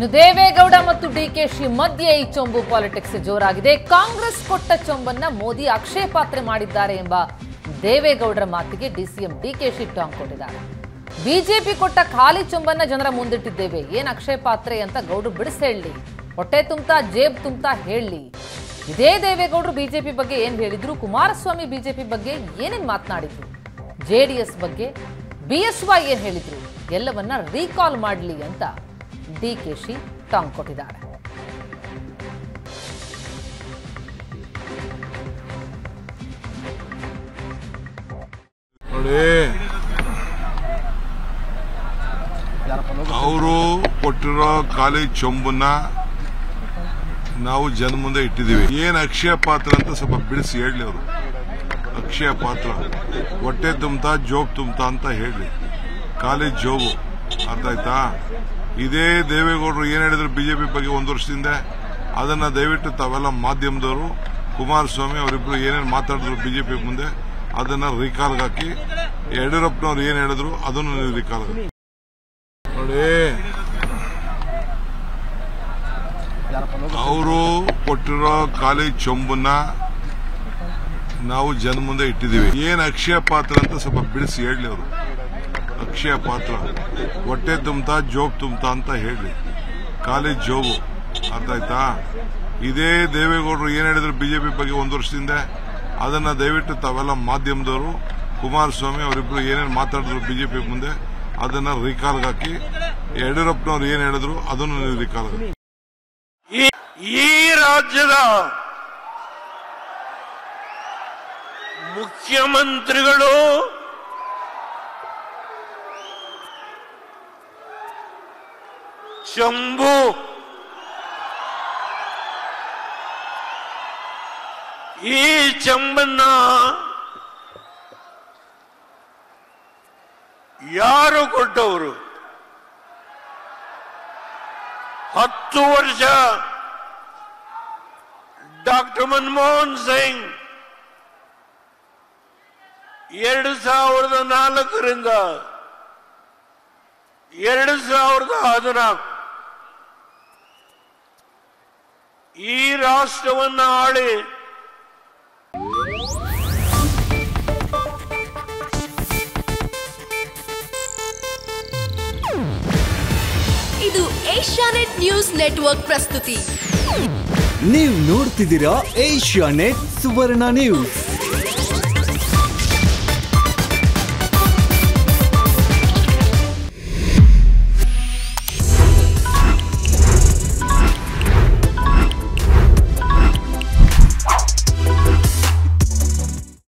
ಇನ್ನು ದೇವೇಗೌಡ ಮತ್ತು ಡಿಕೆಶಿ ಮಧ್ಯೆ ಈ ಚೊಂಬು ಪಾಲಿಟಿಕ್ಸ್ ಜೋರಾಗಿದೆ ಕಾಂಗ್ರೆಸ್ ಕೊಟ್ಟ ಚೊಂಬನ್ನ ಮೋದಿ ಆಕ್ಷೇಪಾತ್ರೆ ಮಾಡಿದ್ದಾರೆ ಎಂಬ ದೇವೇಗೌಡರ ಮಾತಿಗೆ ಡಿಸಿಎಂ ಡಿಕೆಶಿ ಟಾಂಗ್ ಕೊಟ್ಟಿದ್ದಾರೆ ಬಿಜೆಪಿ ಕೊಟ್ಟ ಖಾಲಿ ಚೊಂಬನ್ನ ಜನರ ಮುಂದಿಟ್ಟಿದ್ದೇವೆ ಏನ್ ಆಕ್ಷೇಪಾತ್ರೆ ಅಂತ ಗೌಡ್ರು ಬಿಡಿಸಿ ಹೇಳಲಿ ಹೊಟ್ಟೆ ತುಂಬ್ತಾ ಜೇಬ್ ತುಂಬ್ತಾ ಹೇಳಲಿ ಇದೇ ದೇವೇಗೌಡರು ಬಿಜೆಪಿ ಬಗ್ಗೆ ಏನ್ ಹೇಳಿದ್ರು ಕುಮಾರಸ್ವಾಮಿ ಬಿಜೆಪಿ ಬಗ್ಗೆ ಏನೇನ್ ಮಾತನಾಡಿದ್ರು ಜೆಡಿಎಸ್ ಬಗ್ಗೆ ಬಿ ಎಸ್ ವೈ ಏನ್ ಹೇಳಿದ್ರು ಎಲ್ಲವನ್ನ ರೀಕಾಲ್ ಮಾಡಲಿ ಅಂತ ಡಿಕೆಶಿ ಟಾಂಗ್ ಕೊಟ್ಟಿದ್ದಾರೆ ನೋಡಿ ಅವರು ಕೊಟ್ಟಿರೋ ಖಾಲಿ ಚೊಂಬನ್ನ ನಾವು ಜನ ಮುಂದೆ ಇಟ್ಟಿದ್ದೀವಿ ಏನ್ ಅಕ್ಷಯ ಪಾತ್ರ ಅಂತ ಸ್ವಲ್ಪ ಬಿಡಿಸಿ ಹೇಳಿ ಅವರು ಅಕ್ಷಯ ಪಾತ್ರ ಹೊಟ್ಟೆ ತುಂಬ್ತಾ ಜೋಬ್ ತುಂಬ್ತಾ ಅಂತ ಹೇಳಿ ಖಾಲಿ ಜೋಬು ಅರ್ಥ ಆಯ್ತಾ ಇದೇ ದೇವೇಗೌಡರು ಏನ್ ಹೇಳಿದ್ರು ಬಿಜೆಪಿ ಬಗ್ಗೆ ಒಂದು ವರ್ಷದಿಂದ ಅದನ್ನ ದಯವಿಟ್ಟು ತಾವೆಲ್ಲ ಮಾಧ್ಯಮದವರು ಕುಮಾರಸ್ವಾಮಿ ಅವರಿಬ್ರು ಏನೇನು ಮಾತಾಡಿದ್ರು ಬಿಜೆಪಿ ಮುಂದೆ ಅದನ್ನ ರಿಕಾಲ್ಗೆ ಹಾಕಿ ಯಡಿಯೂರಪ್ಪನವ್ರು ಏನ್ ಹೇಳಿದ್ರು ಅದನ್ನು ನೀವು ರಿಕಾಲ್ ನೋಡಿ ಅವರು ಕೊಟ್ಟಿರೋ ಖಾಲಿ ಚೊಂಬನ್ನ ನಾವು ಜನ ಮುಂದೆ ಇಟ್ಟಿದ್ದೀವಿ ಏನ್ ಅಕ್ಷಯ ಪಾತ್ರ ಅಂತ ಸ್ವಲ್ಪ ಬಿಡಿಸಿ ಹೇಳಿ ಅವರು ಅಕ್ಷಯ ಪಾತ್ರ ಹೊಟ್ಟೆ ತುಂಬ್ತಾ ಜೋಬ್ ತುಂಬ್ತಾ ಅಂತ ಹೇಳಿ ಖಾಲಿ ಜೋಬು ಅರ್ಥ ಆಯ್ತಾ ಇದೇ ದೇವೇಗೌಡರು ಏನ್ ಹೇಳಿದ್ರು ಬಿಜೆಪಿ ಬಗ್ಗೆ ಒಂದು ವರ್ಷದಿಂದ ಅದನ್ನ ದಯವಿಟ್ಟು ತಾವೆಲ್ಲ ಮಾಧ್ಯಮದವರು ಕುಮಾರಸ್ವಾಮಿ ಅವರಿಬ್ರು ಏನೇನು ಮಾತಾಡಿದ್ರು ಬಿಜೆಪಿ ಮುಂದೆ ಅದನ್ನ ರಿಕಾಲ್ಗೆ ಹಾಕಿ ಯಡಿಯೂರಪ್ಪನವ್ರು ಏನ್ ಹೇಳಿದ್ರು ಅದನ್ನು ನೀವು ರಿಕಾಲ್ಗೆ ಹಾಕಿ ಈ ಈ ರಾಜ್ಯದ ಮುಖ್ಯಮಂತ್ರಿಗಳು ಚಂಬು ಈ ಚಂಬನ್ನ ಯಾರು ಕೊಟ್ಟವರು ಹತ್ತು ವರ್ಷ ಡಾಕ್ಟರ್ ಮನಮೋಹನ್ ಸಿಂಗ್ ಎರಡು ಸಾವಿರದ ನಾಲ್ಕರಿಂದ ಎರಡು ಸಾವಿರದ ಹದಿನಾಲ್ಕು ಈ ರಾಷ್ಟ್ರವನ್ನ ಆಳಿ ಇದು ಏಷ್ಯಾನೆಟ್ ನ್ಯೂಸ್ ನೆಟ್ವರ್ಕ್ ಪ್ರಸ್ತುತಿ ನೀವು ನೋಡ್ತಿದ್ದೀರಾ ಏಷ್ಯಾ ನೆಟ್ ಸುವರ್ಣ ನ್ಯೂಸ್